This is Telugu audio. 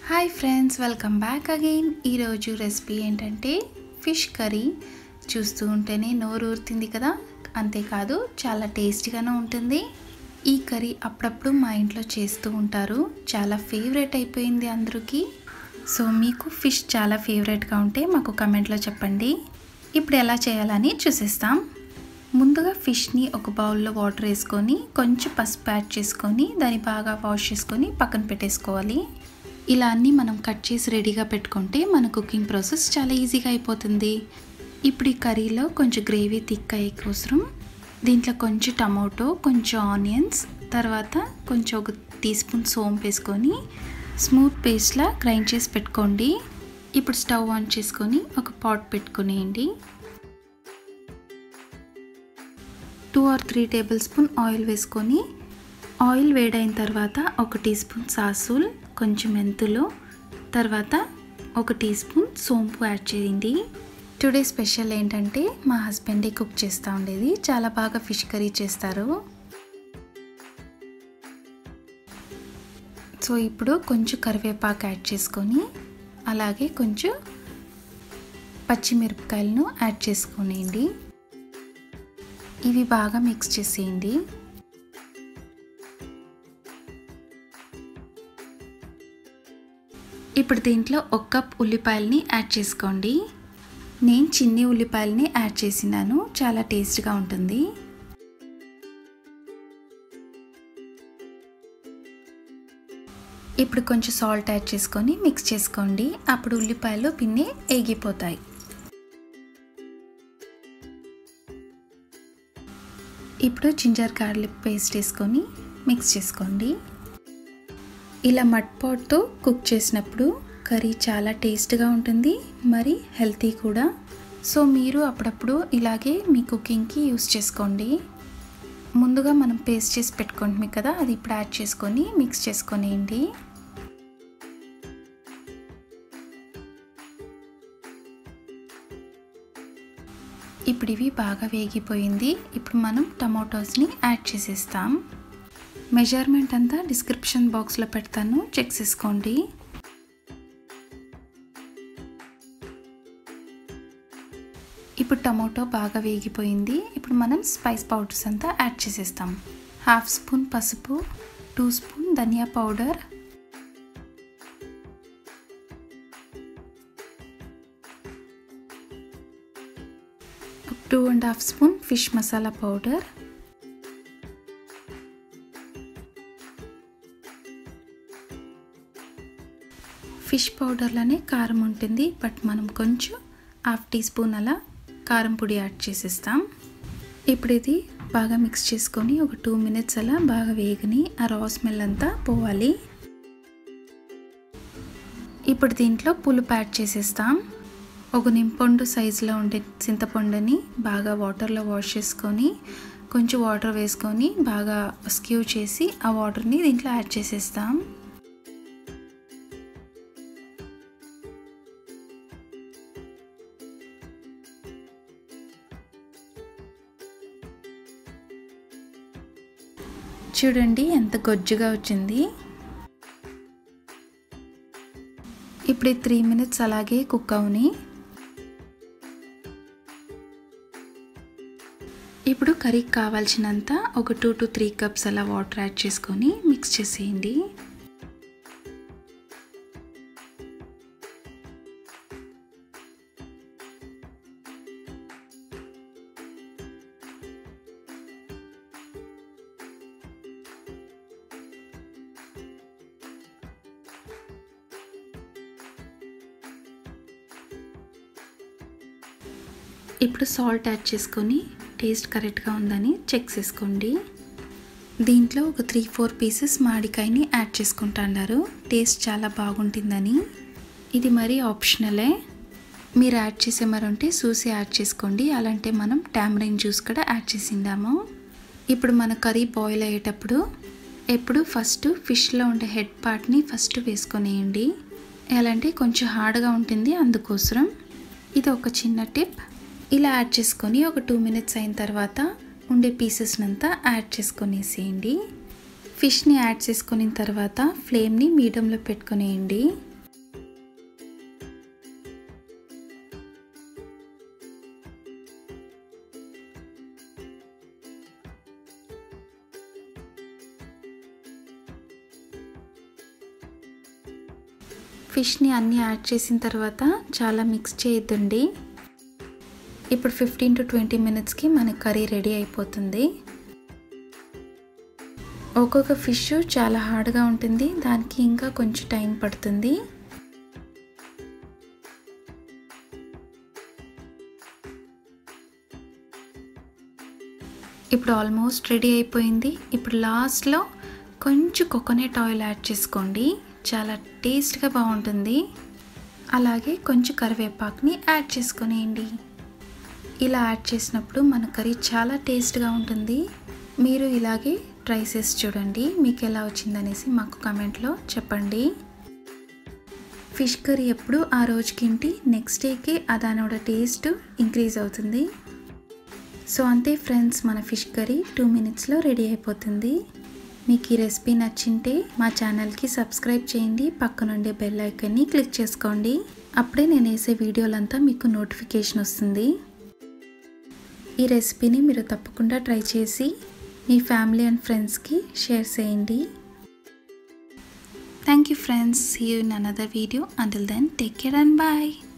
hi friends welcome back again ఈరోజు రెసిపీ ఏంటంటే ఫిష్ కర్రీ చూస్తూ ఉంటేనే నోరు ఊరుతుంది కదా అంతేకాదు చాలా టేస్టీగానే ఉంటుంది ఈ కర్రీ అప్పుడప్పుడు మా ఇంట్లో చేస్తూ ఉంటారు చాలా ఫేవరెట్ అయిపోయింది అందరికీ సో మీకు ఫిష్ చాలా ఫేవరెట్గా ఉంటే మాకు కమెంట్లో చెప్పండి ఇప్పుడు ఎలా చేయాలని చూసేస్తాం ముందుగా ఫిష్ని ఒక బౌల్లో వాటర్ వేసుకొని కొంచెం పసుపు యాడ్ చేసుకొని దాన్ని బాగా వాష్ చేసుకొని పక్కన పెట్టేసుకోవాలి ఇలా అన్నీ మనం కట్ చేసి రెడీగా పెట్టుకుంటే మన కుకింగ్ ప్రాసెస్ చాలా ఈజీగా అయిపోతుంది ఇప్పుడు ఈ కర్రీలో కొంచెం గ్రేవీ థిక్ అయ్యే కోసం దీంట్లో కొంచెం టమాటో కొంచెం ఆనియన్స్ తర్వాత కొంచెం ఒక టీ స్పూన్ సోంపు వేసుకొని స్మూత్ పేస్ట్లా గ్రైండ్ చేసి పెట్టుకోండి ఇప్పుడు స్టవ్ ఆన్ చేసుకొని ఒక పాట్ పెట్టుకునేయండి two or three tablespoon oil వేసుకొని ఆయిల్ వేడైన తర్వాత ఒక టీ స్పూన్ సాసుల్ కొంచెం మెంతులు తర్వాత ఒక టీ స్పూన్ సోంపు యాడ్ చేయండి టుడే స్పెషల్ ఏంటంటే మా హస్బెండే కుక్ చేస్తూ ఉండేది చాలా బాగా ఫిష్ కర్రీ చేస్తారు సో ఇప్పుడు కొంచెం కరివేపాకు యాడ్ చేసుకొని అలాగే కొంచెం పచ్చిమిరపకాయలను యాడ్ చేసుకునేయండి ఇవి బాగా మిక్స్ చేసేయండి ఇప్పుడు దీంట్లో ఒక కప్ ఉల్లిపాయలని యాడ్ చేసుకోండి నేను చిన్ని ఉల్లిపాయలని యాడ్ చేసినాను చాలా టేస్ట్గా ఉంటుంది ఇప్పుడు కొంచెం సాల్ట్ యాడ్ చేసుకొని మిక్స్ చేసుకోండి అప్పుడు ఉల్లిపాయలు పిన్ని ఏగిపోతాయి ఇప్పుడు జింజర్ గార్లిక్ పేస్ట్ వేసుకొని మిక్స్ చేసుకోండి ఇలా మడ్ పాట్తో కుక్ చేసినప్పుడు కర్రీ చాలా టేస్ట్గా ఉంటుంది మరి హెల్తీ కూడా సో మీరు అప్పుడప్పుడు ఇలాగే మీ కుకింగ్కి యూస్ చేసుకోండి ముందుగా మనం పేస్ట్ చేసి పెట్టుకుంటాం కదా అది ఇప్పుడు యాడ్ చేసుకొని మిక్స్ చేసుకొనేయండి ఇప్పుడు ఇవి బాగా వేగిపోయింది ఇప్పుడు మనం టమాటోస్ని యాడ్ చేసేస్తాం మెజర్మెంట్ అంతా డిస్క్రిప్షన్ బాక్స్లో పెడతాను చెక్ చేసుకోండి ఇప్పుడు టమాటో బాగా వేగిపోయింది ఇప్పుడు మనం స్పైస్ పౌడర్స్ అంతా యాడ్ చేసేస్తాం హాఫ్ స్పూన్ పసుపు టూ స్పూన్ ధనియా powder two and half spoon fish masala powder fish పౌడర్లోనే కారం ఉంటుంది బట్ మనం కొంచెం హాఫ్ టీ స్పూన్ అలా కారం పొడి యాడ్ చేసేస్తాం ఇప్పుడు ఇది బాగా మిక్స్ చేసుకొని ఒక టూ మినిట్స్ అలా బాగా వేగని ఆ రా స్మెల్ అంతా పోవాలి ఇప్పుడు దీంట్లో పులుపు యాడ్ చేసేస్తాం ఒక నింపొండు సైజులో ఉండే చింతపండుని బాగా వాటర్లో వాష్ చేసుకొని కొంచెం వాటర్ వేసుకొని బాగా స్క్యూ చేసి ఆ వాటర్ని దీంట్లో యాడ్ చేసేస్తాం చూడండి ఎంత గొజ్జుగా వచ్చింది ఇప్పుడు త్రీ మినిట్స్ అలాగే కుక్ అవని ఇప్పుడు కర్రీకి కావాల్సినంత ఒక టూ టు త్రీ కప్స్ అలా వాటర్ యాడ్ చేసుకొని మిక్స్ చేసేయండి ఇప్పుడు సాల్ట్ యాడ్ చేసుకొని టేస్ట్ కరెక్ట్గా ఉందని చెక్ చేసుకోండి దీంట్లో ఒక త్రీ ఫోర్ పీసెస్ మామిడికాయని యాడ్ చేసుకుంటున్నారు టేస్ట్ చాలా బాగుంటుందని ఇది మరీ ఆప్షనలే మీరు యాడ్ చేసే మరంటే చూసి యాడ్ చేసుకోండి అలాంటే మనం టామరిన్ జ్యూస్ కూడా యాడ్ చేసిండాము ఇప్పుడు మన కర్రీ బాయిల్ అయ్యేటప్పుడు ఎప్పుడు ఫస్ట్ ఫిష్లో ఉండే హెడ్ పార్ట్ని ఫస్ట్ వేసుకొనేయండి ఎలా అంటే కొంచెం హార్డ్గా ఉంటుంది అందుకోసం ఇది ఒక చిన్న టిప్ ఇలా యాడ్ చేసుకొని ఒక టూ మినిట్స్ అయిన తర్వాత ఉండే పీసెస్నంతా యాడ్ చేసుకొనేసేయండి ఫిష్ని యాడ్ చేసుకున్న తర్వాత ఫ్లేమ్ని మీడియంలో పెట్టుకునేయండి ఫిష్ని అన్నీ యాడ్ చేసిన తర్వాత చాలా మిక్స్ చేయొద్దండి ఇప్పుడు ఫిఫ్టీన్ టు ట్వంటీ మినిట్స్కి మన కర్రీ రెడీ అయిపోతుంది ఒక్కొక్క ఫిష్ చాలా హార్డ్గా ఉంటుంది దానికి ఇంకా కొంచెం టైం పడుతుంది ఇప్పుడు ఆల్మోస్ట్ రెడీ అయిపోయింది ఇప్పుడు లాస్ట్లో కొంచెం కోకోనట్ ఆయిల్ యాడ్ చేసుకోండి చాలా టేస్ట్గా బాగుంటుంది అలాగే కొంచెం కరివేపాకుని యాడ్ చేసుకునేయండి ఇలా యాడ్ చేసినప్పుడు మన కర్రీ చాలా టేస్ట్గా ఉంటుంది మీరు ఇలాగే ట్రై చేసి చూడండి మీకు ఎలా వచ్చిందనేసి మాకు కమెంట్లో చెప్పండి ఫిష్ కర్రీ ఎప్పుడు ఆ రోజుకింటి నెక్స్ట్ డేకి దానోడ టేస్ట్ ఇంక్రీజ్ అవుతుంది సో అంతే ఫ్రెండ్స్ మన ఫిష్ కర్రీ టూ మినిట్స్లో రెడీ అయిపోతుంది మీకు ఈ రెసిపీ నచ్చింటే మా ఛానల్కి సబ్స్క్రైబ్ చేయండి పక్కనుండే బెల్ ఐకన్ని క్లిక్ చేసుకోండి అప్పుడే నేను వేసే వీడియోలంతా మీకు నోటిఫికేషన్ వస్తుంది ఈ రెసిపీని మీరు తప్పకుండా ట్రై చేసి మీ ఫ్యామిలీ అండ్ ఫ్రెండ్స్కి షేర్ చేయండి thank you friends see you in another video until then take care and bye